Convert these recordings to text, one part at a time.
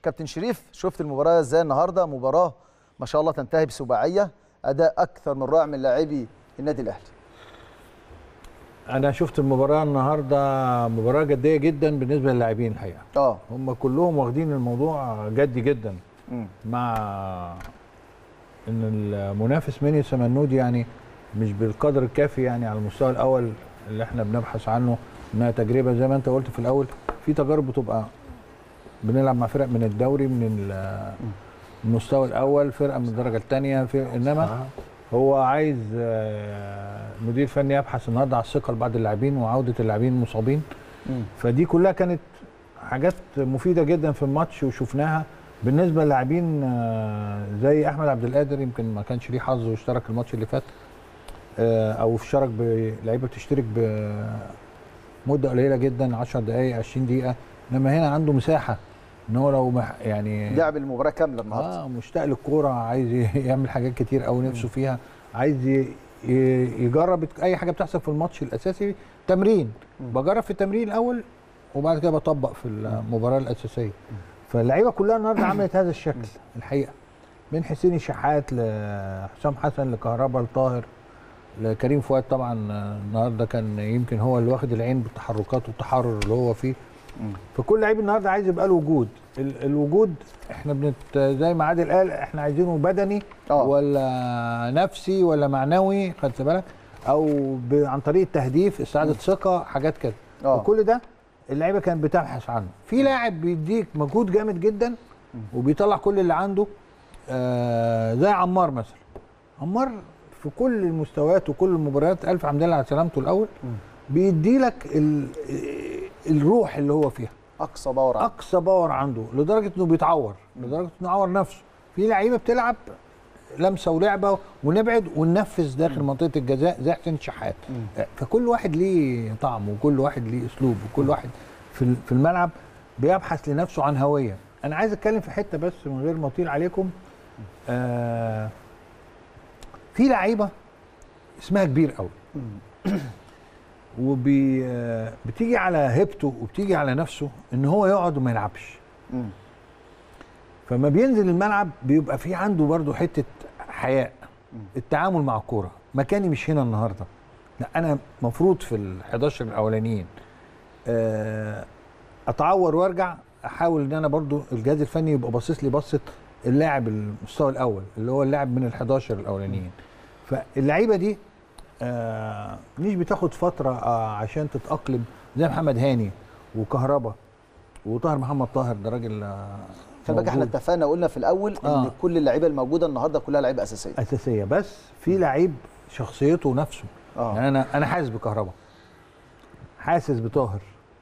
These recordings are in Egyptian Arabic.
كابتن شريف شفت المباراه ازاي النهارده مباراه ما شاء الله تنتهي بسباعيه اداء اكثر من رائع من لاعبي النادي الاهلي انا شفت المباراه النهارده مباراه جديه جدا بالنسبه للاعبين الحقيقه اه هم كلهم واخدين الموضوع جدي جدا مم. مع ان المنافس ميني سمنود يعني مش بالقدر الكافي يعني على المستوى الاول اللي احنا بنبحث عنه انها تجربه زي ما انت قلت في الاول في تجارب بتبقى بنلعب مع فرق من الدوري من ال- المستوى الاول فرقه من الدرجه الثانيه انما هو عايز آه، مدير فني يبحث النهارده على الثقه لبعض اللاعبين وعوده اللاعبين المصابين مم. فدي كلها كانت حاجات مفيده جدا في الماتش وشفناها بالنسبه للاعبين آه، زي احمد عبد القادر يمكن ما كانش ليه حظ واشترك الماتش اللي فات آه، او اشترك بلعيبه بتشترك بمده قليله جدا 10 دقائق 20 دقيقه انما هنا عنده مساحه ان هو لو مح يعني لعب المباراه كامله النهارده اه مشتاق للكوره عايز ي- يعمل حاجات كتير قوي نفسه فيها عايز ي- ي- يجرب اي حاجه بتحصل في الماتش الاساسي تمرين بجرب في التمرين الاول وبعد كده بطبق في المباراه الاساسيه فاللعيبه كلها النهارده عملت هذا الشكل الحقيقه من حسين الشحات لحسام حسن لكهربا لطاهر لكريم فؤاد طبعا آه، النهارده كان يمكن هو اللي واخد العين بالتحركات والتحرر اللي هو فيه فكل لعيب النهارده عايز يبقى له وجود ال- الوجود احنا بنت زي ما عادل قال احنا عايزينه بدني آه. ولا نفسي ولا معنوي خدت بالك او ب... عن طريق التهديف استعاده ثقه حاجات كده آه. وكل ده اللعيبه كانت بتبحث عنه في لاعب بيديك مجهود جامد جدا وبيطلع كل اللي عنده آه زي عمار مثلا عمار في كل المستويات وكل المباريات الف حمد لله على سلامته الاول بيدي لك ال... الروح اللي هو فيها اقصى باور عنده. اقصى باور عنده لدرجه انه بيتعور لدرجه انه عور نفسه في لعيبه بتلعب لمسه ولعبه ونبعد وننفذ داخل منطقه الجزاء زي حسين شحات فكل واحد ليه طعم وكل واحد ليه اسلوب وكل واحد في ال- في الملعب بيبحث لنفسه عن هويه انا عايز اتكلم في حته بس من غير ما اطيل عليكم آه في لعيبه اسمها كبير قوي وبي آه، بتيجي على هيبته وبتيجي على نفسه ان هو يقعد وما يلعبش مم. فما بينزل الملعب بيبقى في عنده برضه حته حياء التعامل مع الكوره مكاني مش هنا النهارده لا انا مفروض في ال 11 الاولانيين آه، اتعور وارجع احاول ان انا برضو الجهاز الفني يبقى باصص لي بصه اللاعب المستوى الاول اللي هو اللاعب من ال 11 الاولانيين فاللعيبه دي آه مش بتاخد فتره آه عشان تتاقلم زي محمد هاني وكهربا وطاهر محمد طاهر ده راجل آه خلي بالك احنا موجود. اتفقنا قلنا في الاول ان آه. كل اللعيبه الموجوده النهارده كلها لعيبه اساسيه اساسيه بس في لعيب شخصيته نفسه آه. يعني انا انا حاسس بكهربا حاسس بطاهر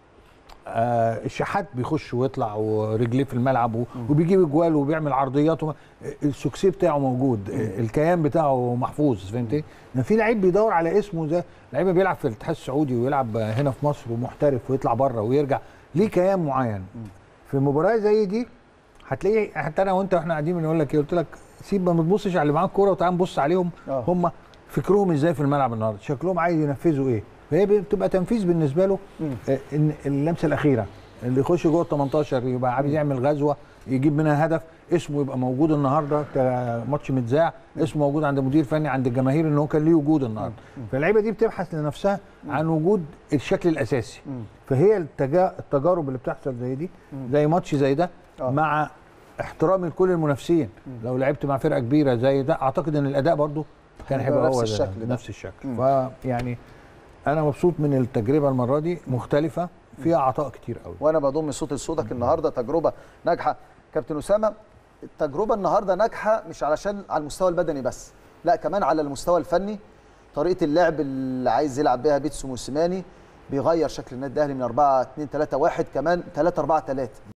آه الشحات بيخش ويطلع ورجليه في الملعب و- وبيجيب اجوال وبيعمل عرضيات وما- السوكسي بتاعه موجود آه، الكيان بتاعه محفوظ فهمت ايه؟ في لعيب بيدور على اسمه زي لعيب بيلعب في الاتحاد السعودي ويلعب هنا في مصر ومحترف ويطلع بره ويرجع ليه كيان معين في مباراه زي دي هتلاقي حتى انا وانت واحنا قاعدين بنقول لك ايه قلت لك سيب ما تبصش على اللي معاك كوره وتعال نبص عليهم آه. هم فكرهم ازاي في الملعب النهارده شكلهم عايز ينفذوا ايه فهي بتبقى تنفيذ بالنسبه له آه، ان اللمسه الاخيره اللي يخش جوه ال 18 يبقى عايز يعمل غزوه يجيب منها هدف اسمه يبقى موجود النهارده كماتش متذاع اسمه موجود عند مدير فني عند الجماهير ان هو كان ليه وجود النهارده فاللعيبه دي بتبحث لنفسها عن وجود الشكل الاساسي فهي التجا... التجارب اللي بتحصل زي دي زي ماتش زي ده آه. مع احترامي لكل المنافسين لو لعبت مع فرقه كبيره زي ده اعتقد ان الاداء برضو كان هيبقى هيبقى نفس هو الشكل ده. نفس الشكل فيعني انا مبسوط من التجربه المره دي مختلفه فيها عطاء كتير قوي وانا بضم صوت لصوتك النهارده تجربه ناجحه كابتن اسامه التجربه النهارده ناجحه مش علشان على المستوى البدني بس لا كمان على المستوى الفني طريقه اللعب اللي عايز يلعب بيها بيتسو موسيماني بيغير شكل النادي الاهلي من 4 2 3 1 كمان 3 4 3